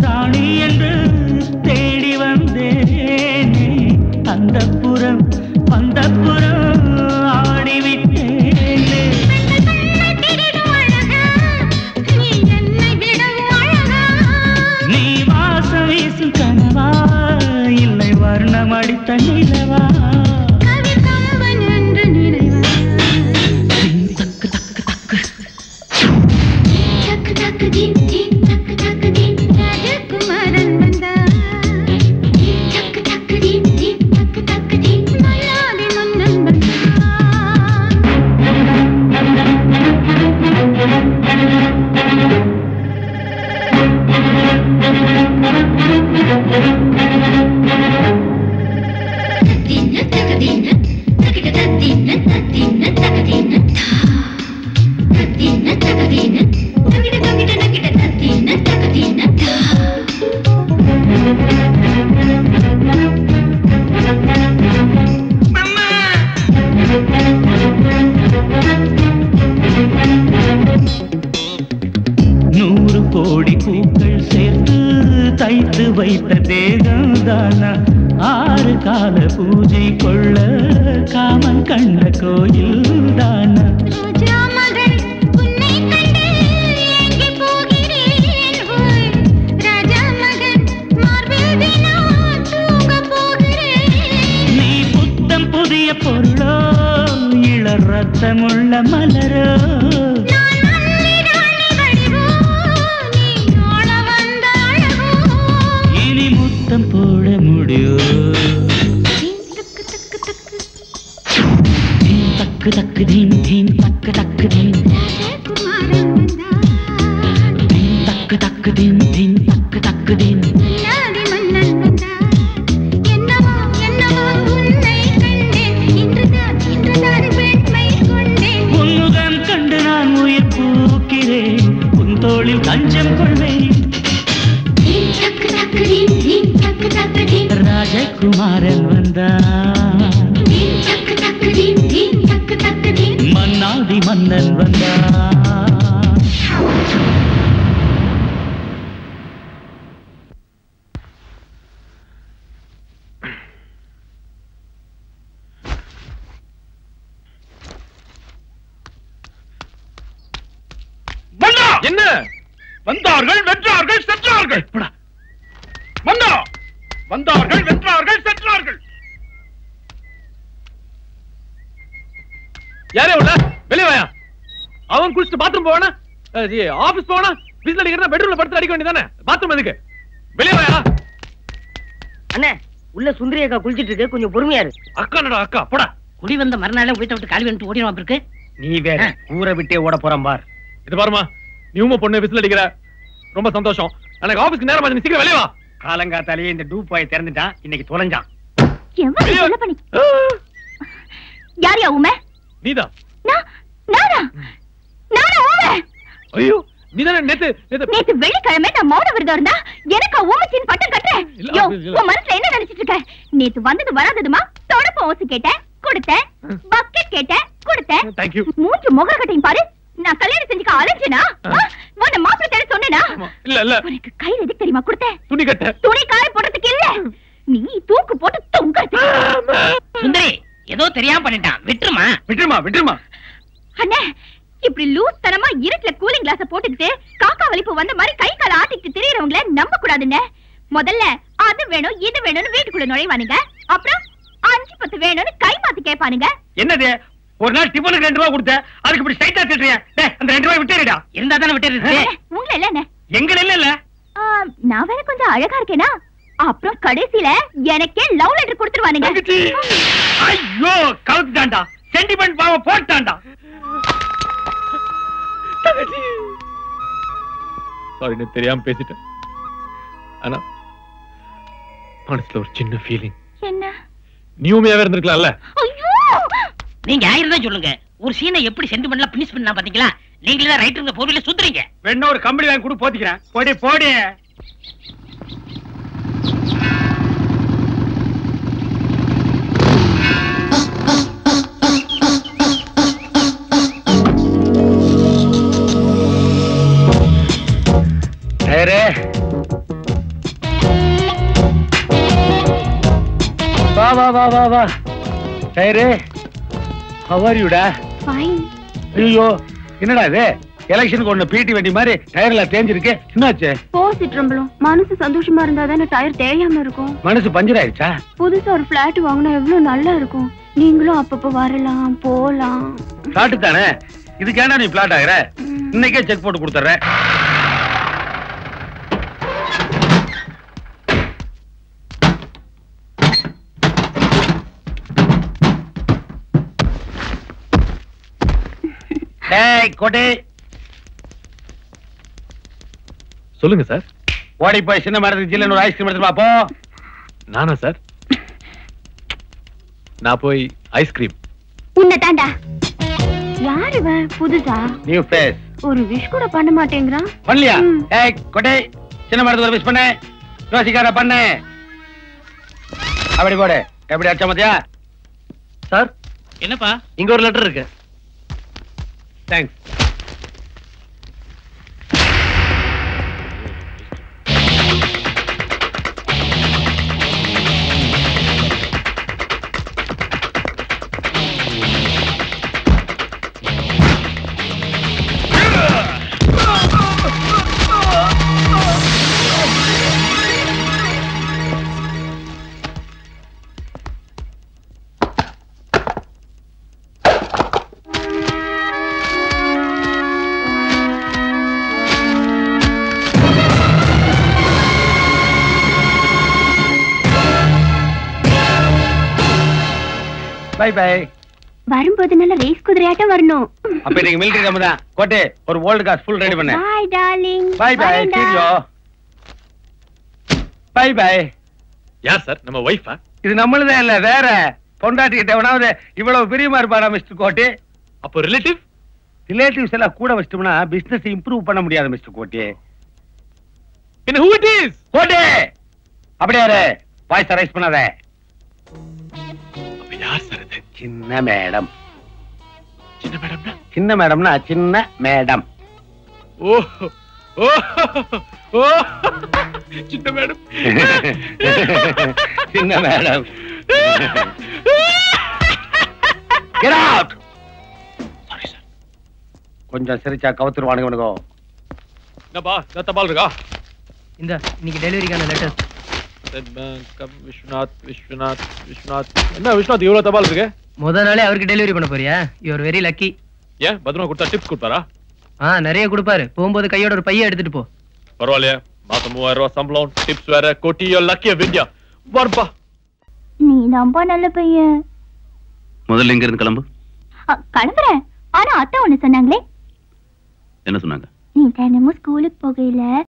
ராணி என்று தேடி வந்தேனே அந்த புறம் அந்த புறம் ஆடிவிட்டேனே நீ வாசம் வீசும் கனவா இல்லை வர்ணம் அடித்த நிலவா தக்கு தக்கு தக்கு நூறு கோடி பூக்கள் சேர்த்து தைத்து வைத்த தேகம் தானா ஆறு கால பூஜை கொள்ள காமன் கண்ட கோயில் தானா நீ புத்தம் புதிய பொருளோ இளர் ரத்தமுள்ள மலரோ இனி முத்தம் போட முடியோ தீம் தக்கு தக்கு தீம் தீம் தக்கு தக்கு தீம் தீம் தக்கு தக்கு தீம் தீம் தக்கு தக்கு தீம் உன்முகம் கண்டு நான் உயிர் பூக்கிறேன் உன் தோளில் தஞ்சம் கொள்வேன் ராஜகுமாரன் வந்தான் மன்னாதி மன்னன் வந்தான் வந்தா என்ன வந்தார்கள் வென்றார்கள் சென்றார்கள் வந்தா வந்தார்கள் வென்றார்கள் சென்றார்கள் யாரே உள்ள வெளிய வாயா அவன் குளிச்சுட்டு பாத்ரூம் போவானா ஆபீஸ் போவானா விசில் அடிக்கிறதா பெட்ரூம்ல படுத்து அடிக்க வேண்டியதானே பாத்ரூம் எதுக்கு வெளிய வாயா அண்ணே உள்ள சுந்தரி அக்கா குளிச்சிட்டு இருக்கு கொஞ்சம் பொறுமையா இரு அக்கா நடா அக்கா போடா குடி வந்த மறுநாள் வீட்டை விட்டு காலி வந்துட்டு ஓடிடுவான் இருக்கு நீ வேற ஊரை விட்டே ஓட போறான் பார் இது பாருமா நீ உமா பொண்ணு விசில் அடிக்கிற ரொம்ப சந்தோஷம் எனக்கு ஆபீஸ்க்கு நேரம் ஆச்சு, நீ சீக்கிரம் வெளிய வா காலங்காத்தாலேயே இந்த டூ பாய் திறந்துட்டான் இன்னைக்கு தொலைஞ்சான் எவன் வெளிய வா. சொல்ல பண்ணி யார் யா உமை நீதான் நான் நானா நானா ஊமை ஐயோ நீதானே நேத்து நேத்து நேத்து வெள்ளிக்கிழமை நான் மௌன விரதம் இருந்தா எனக்கு ஊமச்சின் பட்டம் கட்டுறேன் இல்ல, யோ அப்படி இல்ல. உன் மனசுல என்ன நினைச்சிட்டு இருக்க நேத்து வந்தது வராததுமா தொடப்ப ஓசு கேட்டேன் கொடுத்தேன் பக்கெட் கேட்டேன் கொடுத்தேன் தேங்க்யூ மூன்று முகர கட்டையும் பாரு நான் கல்யாணம் செஞ்சுக்க அலைஞ்சனா உன்னை மாப்பிள்ளை தேட சொன்னேனா இல்ல இல்ல உனக்கு கையில எதுக்கு தெரியுமா கொடுத்தேன் துணி கட்ட துணி காய போடுறதுக்கு இல்ல நீ தூக்கு போட்டு தொங்குறதுக்கு சுந்தரி ஏதோ தெரியாம பண்ணிட்டான் விட்டுருமா விட்டுருமா விட்டுருமா அண்ணே இப்படி லூஸ் தனமா இருட்டுல கூலிங் கிளாஸ போட்டுக்கிட்டு காக்கா வலிப்பு வந்த மாதிரி கை கால ஆட்டிக்கிட்டு திரியறவங்கள நம்ப கூடாதுண்ணே முதல்ல அது வேணும் இது வேணும்னு வீட்டுக்குள்ள நுழைவானுங்க அப்புறம் அஞ்சு பத்து வேணும்னு கை மாத்தி கேட்பானுங்க என்னது ஒரு நாள் டிஃபனுக்கு ரெண்டு ரூபா கொடுத்த அதுக்கு இப்படி சைட்டா திட்டுறியா டேய் அந்த ரெண்டு ரூபாய் விட்டுறிடா இருந்தா தானே விட்டு அண்ணே, உங்களை இல்ல அண்ணே. எங்க இல்ல இல்ல ஆ, நான் வேற கொஞ்சம் அழகா இருக்கேனா அப்புறம் கடைசியில எனக்கே லவ் லெட்டர் கொடுத்துருவானுங்க தங்கச்சி. ஐயோ கவுத்துட்டான்டா சென்டிமெண்ட் பாவ போட்டான்டா சாரி நான் தெரியாம பேசிட்டேன் ஆனா மனசுல ஒரு சின்ன ஃபீலிங் என்ன நீ உண்மையாவே இருந்திருக்கலாம்ல ஐயோ நீங்க ஆயிருந்தா சொல்லுங்க ஒரு சீனை எப்படி சென்டிமெண்ட்ல பினிஷ் பண்ணா பாத்தீங்களா நீங்களே தான் ரைட்டருங்க போர்வில சுத்துறீங்க வேணா ஒரு கம்பெனி வாங்கி கூட போத்திக்கிறேன் போடி போடி டயரே வா வா வா வா டயரு ஹவரியுடா ஃபைன் ஐயோ என்னடா இது எலெக்ஷனுக்கு ஒண்ணு பீட்டி வண்டி மாதிரி டயர்ல தேஞ்சிருக்கு என்னாச்சு போசிட்டுறம்பளும் மனசு சந்தோஷமா இருந்தா தானே டயர் தேயாம இருக்கும் மனசு பஞ்சர் ஆயிடுச்சா புதுசா ஒரு பிளாட் வாங்கினா எவ்வளவு நல்லா இருக்கும் நீங்களும் அப்பப்ப வரலாம் போலாம் பிளாட்டு தானே இதுக்கேண்டா நீ பிளாட் ஆகுற இன்னைக்கே செக் போட்டு கொடுத்துட்றேன் டேய் கோட்டை சொல்லுங்க சார் ஓடி போய் சின்ன மரத்துக்கு ஜில்லுன்னு ஒரு ஐஸ்கிரீம் எடுத்து பாப்போ நானா சார் நான் போய் ஐஸ்கிரீம் உன்னை தாண்டா யாரு இவன் புதுசா நியூ ஃபேஸ் ஒரு விஷ் கூட பண்ண மாட்டேங்கிறான் பண்ணலையா ம். ஏய் கோட்டை சின்ன மரத்துக்கு ஒரு விஷ் பண்ணு யோசிக்காத பண்ணு அப்படி போடு எப்படி அச்சா மத்தியா சார் என்னப்பா இங்க ஒரு லெட்டர் இருக்கு தேங்க்ஸ் பை பை வரும்போது நல்ல ரேஸ் குதிரையாட்டம் வரணும் அப்ப நீங்க மிலிட்டரி நம்ம தான் கோட்டை ஒரு ஓல்டு காஸ் ஃபுல் ரெடி பண்ணு bye darling bye bye cheerio bye bye யார் சார் நம்ம ஒய்ஃபா இது நம்மளுதான் இல்ல வேற பொண்டாட்டி கிட்ட எவனாவது இவ்வளவு பிரியமா இருப்பாரா மிஸ்டர் கோட்டி அப்போ ரிலேட்டிவ் ரிலேட்டிவ்ஸ் எல்லாம் கூட வச்சிட்டோம்னா பிசினஸ் இம்ப்ரூவ் பண்ண முடியாது மிஸ்டர் கோட்டி என்ன ஹூ இட் இஸ் கோட்டி அப்படியே இரு. வாய்ஸ் ரைஸ் பண்ணாத அப்ப யார் சார் இது சின்ன மேடம் சின்ன மேடம்னா சின்ன மேடம்னா சின்ன மேடம் ஓ ஓ ஓ சின்ன மேடம் சின்ன madam Get out! Sorry sir கொஞ்சம் சிரிச்சா கவுத்துருவானுங்க இவனுங்க என்னப்பா இந்த தபால் இருக்கா இந்த இன்னைக்கு டெலிவரிக்கான letter State Bank of Viswanath Viswanath Viswanath என்ன விஸ்வநாத் இவ்வளவு தபால் இருக்கு முத நாளே அவருக்கு டெலிவரி பண்ண போறியா யூஆர் வெரி லக்கி ஏன் பத்திரமா கொடுத்தா டிப்ஸ் கொடுப்பாரா ஆ நிறைய கொடுப்பாரு போகும்போது கையோட ஒரு பைய எடுத்துட்டு போ பரவாயில்லையே மாசம் மூவாயிரம் ரூபாய் சம்பளம் டிப்ஸ் வேற கோட்டியோ லக்கிய விந்தியா வரப்பா நீ ரொம்ப நல்ல பையன் முதல்ல இங்க இருந்து கிளம்பு அ, கிளம்புறேன் ஆனா அத்தை ஒண்ணு சொன்னாங்களே என்ன சொன்னாங்க நீ தினமும் ஸ்கூலுக்கு போகையில